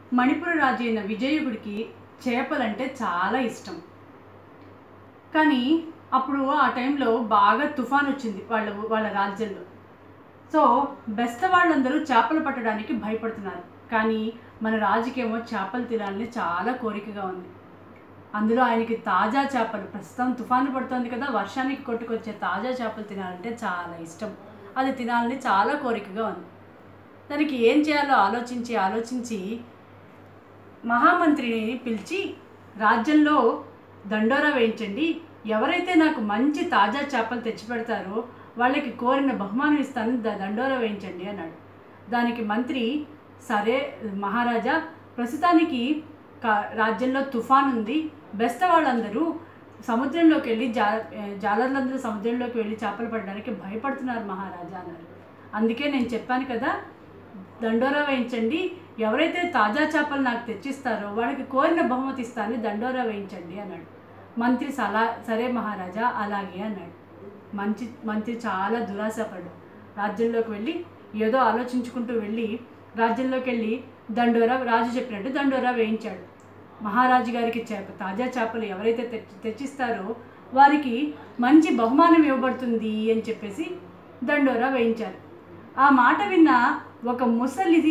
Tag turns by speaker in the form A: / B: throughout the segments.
A: మణిపుర రాజు అయిన విజయగుడికి చేపలంటే చాలా ఇష్టం కానీ అప్పుడు ఆ టైంలో బాగా తుఫాన్ వచ్చింది వాళ్ళ వాళ్ళ రాజ్యంలో సో బెస్త వాళ్ళందరూ చేపలు పట్టడానికి భయపడుతున్నారు కానీ మన రాజుకేమో చేపలు తినాలని చాలా కోరికగా ఉంది అందులో ఆయనకి తాజా చేపలు ప్రస్తుతం తుఫాను పడుతుంది కదా వర్షానికి కొట్టుకొచ్చే తాజా చేపలు తినాలంటే చాలా ఇష్టం అది తినాలని చాలా కోరికగా ఉంది దానికి ఏం చేయాలో ఆలోచించి ఆలోచించి మహామంత్రిని పిలిచి రాజ్యంలో దండోరా వేయించండి ఎవరైతే నాకు మంచి తాజా చేపలు తెచ్చిపెడతారో వాళ్ళకి కోరిన బహుమానం ఇస్తాను ద- దండోరా వేయించండి అన్నాడు దానికి మంత్రి సరే మహారాజా ప్రస్తుతానికి కా- రాజ్యంలో తుఫాన్ ఉంది బెస్త వాళ్ళందరూ సముద్రంలోకి వెళ్ళి జా జాలర్లందరూ సముద్రంలోకి వెళ్ళి చేపలు పడడానికి భయపడుతున్నారు మహారాజా అన్నారు అందుకే నేను చెప్పాను కదా దండోరా వేయించండి ఎవరైతే తాజా చేపలు నాకు తెచ్చిస్తారో వాళ్ళకి కోరిన బహుమతి ఇస్తాను దండోరా వేయించండి అన్నాడు మంత్రి సలా సరే మహారాజా అలాగే అన్నాడు మంచి మంత్రి చాలా దురాశపడు రాజ్యంలోకి వెళ్ళి ఏదో ఆలోచించుకుంటూ వెళ్ళి రాజ్యంలోకి వెళ్ళి దండోరా రాజు చెప్పినట్టు దండోరా వేయించాడు మహారాజు గారికి చేప తాజా చేపలు ఎవరైతే తెచ్చి తెచ్చిస్తారో వారికి మంచి బహుమానం ఇవ్వబడుతుంది అని చెప్పేసి దండోరా వేయించారు ఆ మాట విన్న ఒక ముసలిది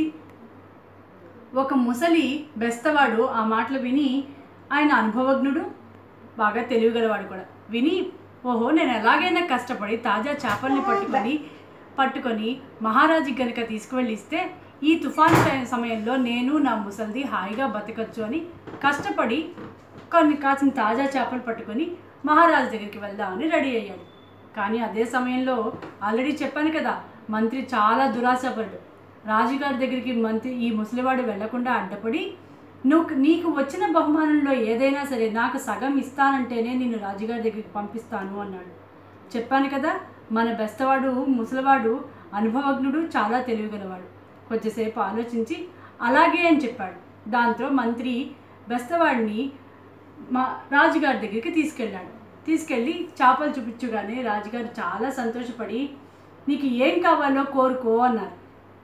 A: ఒక ముసలి బెస్తవాడు ఆ మాటలు విని ఆయన అనుభవజ్ఞుడు బాగా తెలివిగలవాడు కూడా విని ఓహో నేను ఎలాగైనా కష్టపడి తాజా చేపల్ని పట్టుకొని పట్టుకొని మహారాజుకి గనుక తీసుకువెళ్ళి ఇస్తే ఈ తుఫాను టైం- సమయంలో నేను నా ముసలిది హాయిగా బతకచ్చు అని కష్టపడి కొన్ని కాసిన తాజా చేపలు పట్టుకొని మహారాజు దగ్గరికి వెళ్దామని రెడీ అయ్యాడు కానీ అదే సమయంలో ఆల్రెడీ చెప్పాను కదా మంత్రి చాలా దురాశపరుడు రాజుగారి దగ్గరికి మంత్రి ఈ ముసలివాడు వెళ్లకుండా అడ్డపడి నువ్వు నీకు వచ్చిన బహుమానంలో ఏదైనా సరే నాకు సగం ఇస్తానంటేనే నేను రాజుగారి దగ్గరికి పంపిస్తాను అన్నాడు చెప్పాను కదా మన బెస్తవాడు ముసలివాడు అనుభవజ్ఞుడు చాలా తెలివిగలవాడు కొద్దిసేపు ఆలోచించి అలాగే అని చెప్పాడు దాంతో మంత్రి బెస్తవాడిని మా రాజుగారి దగ్గరికి తీసుకెళ్ళాడు తీసుకెళ్ళి చేపలు చూపించగానే రాజుగారు చాలా సంతోషపడి నీకు ఏం కావాలో కోరుకో అన్నారు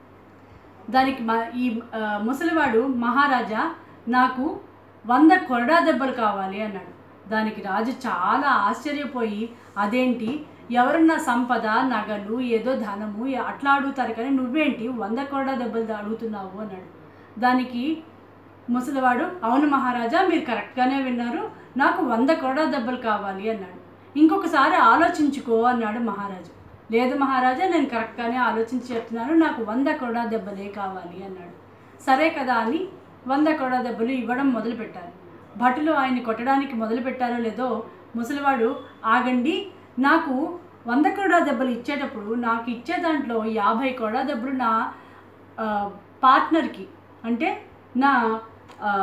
A: దానికి మా ఈ ఆ, ముసలివాడు మహారాజా నాకు వంద కొరడా దెబ్బలు కావాలి అన్నాడు దానికి రాజు చాలా ఆశ్చర్యపోయి అదేంటి ఎవరన్నా సంపద నగలు ఏదో ధనము ఏ- అట్లా అడుగుతారు కానీ నువ్వేంటి వంద కొరడా దెబ్బలు అడుగుతున్నావు అన్నాడు దానికి ముసలివాడు అవును మహారాజా మీరు కరెక్ట్గానే విన్నారు నాకు వంద కొరడా దెబ్బలు కావాలి అన్నాడు ఇంకొకసారి ఆలోచించుకో అన్నాడు మహారాజు లేదు మహారాజా నేను కరెక్ట్గానే ఆలోచించి చెప్తున్నాను నాకు వంద కొరడా దెబ్బలే కావాలి అన్నాడు సరే కదా అని వంద కొరడా దెబ్బలు ఇవ్వడం మొదలుపెట్టారు భటులు ఆయన్ని కొట్టడానికి మొదలుపెట్టారో లేదో ముసలివాడు ఆగండి నాకు వంద కొరడా దెబ్బలు ఇచ్చేటప్పుడు నాకు ఇచ్చే దాంట్లో యాభై కొరడా దెబ్బలు నా ఆ, పార్ట్నర్కి అంటే నా ఆ,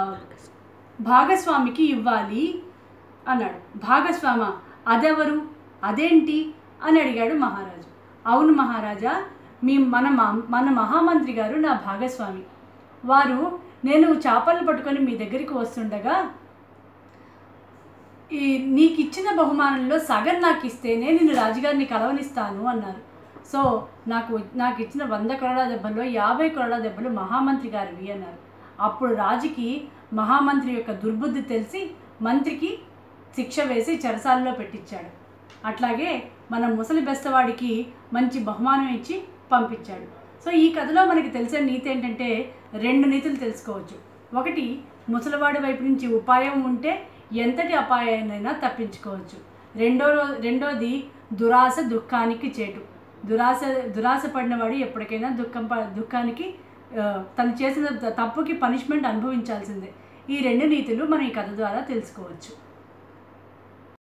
A: భాగస్వామికి ఇవ్వాలి అన్నాడు భాగస్వామ అదెవరు అదేంటి అని అడిగాడు మహారాజు అవును మహారాజా మీ మన మా- మన మహామంత్రి గారు నా భాగస్వామి వారు నేను చేపలు పట్టుకొని మీ దగ్గరికి వస్తుండగా ఈ నీకు ఇచ్చిన బహుమానంలో సగం నాకు ఇస్తేనే నేను రాజుగారిని కలవనిస్తాను అన్నారు సో నాకు నాకు ఇచ్చిన వంద కొరడా దెబ్బల్లో యాభై కొరడా దెబ్బలు మహామంత్రి గారివి అన్నారు అప్పుడు రాజుకి మహామంత్రి యొక్క దుర్బుద్ధి తెలిసి మంత్రికి శిక్ష వేసి చెరసాలలో పెట్టించాడు అట్లాగే మన ముసలి బెస్తవాడికి మంచి బహుమానం ఇచ్చి పంపించాడు సో ఈ కథలో మనకి తెలిసే నీతి ఏంటంటే రెండు నీతులు తెలుసుకోవచ్చు ఒకటి ముసలివాడి వైపు నుంచి ఉపాయం ఉంటే ఎంతటి అపాయాన్నైనా తప్పించుకోవచ్చు రెండో రెండోది దురాశ దుఃఖానికి చేటు దురాశ దురాశ పడినవాడు ఎప్పటికైనా దుఃఖం ప- దుఃఖానికి ఆ, తను చేసిన త- తప్పుకి పనిష్మెంట్ అనుభవించాల్సిందే ఈ రెండు నీతులు మనం ఈ కథ ద్వారా తెలుసుకోవచ్చు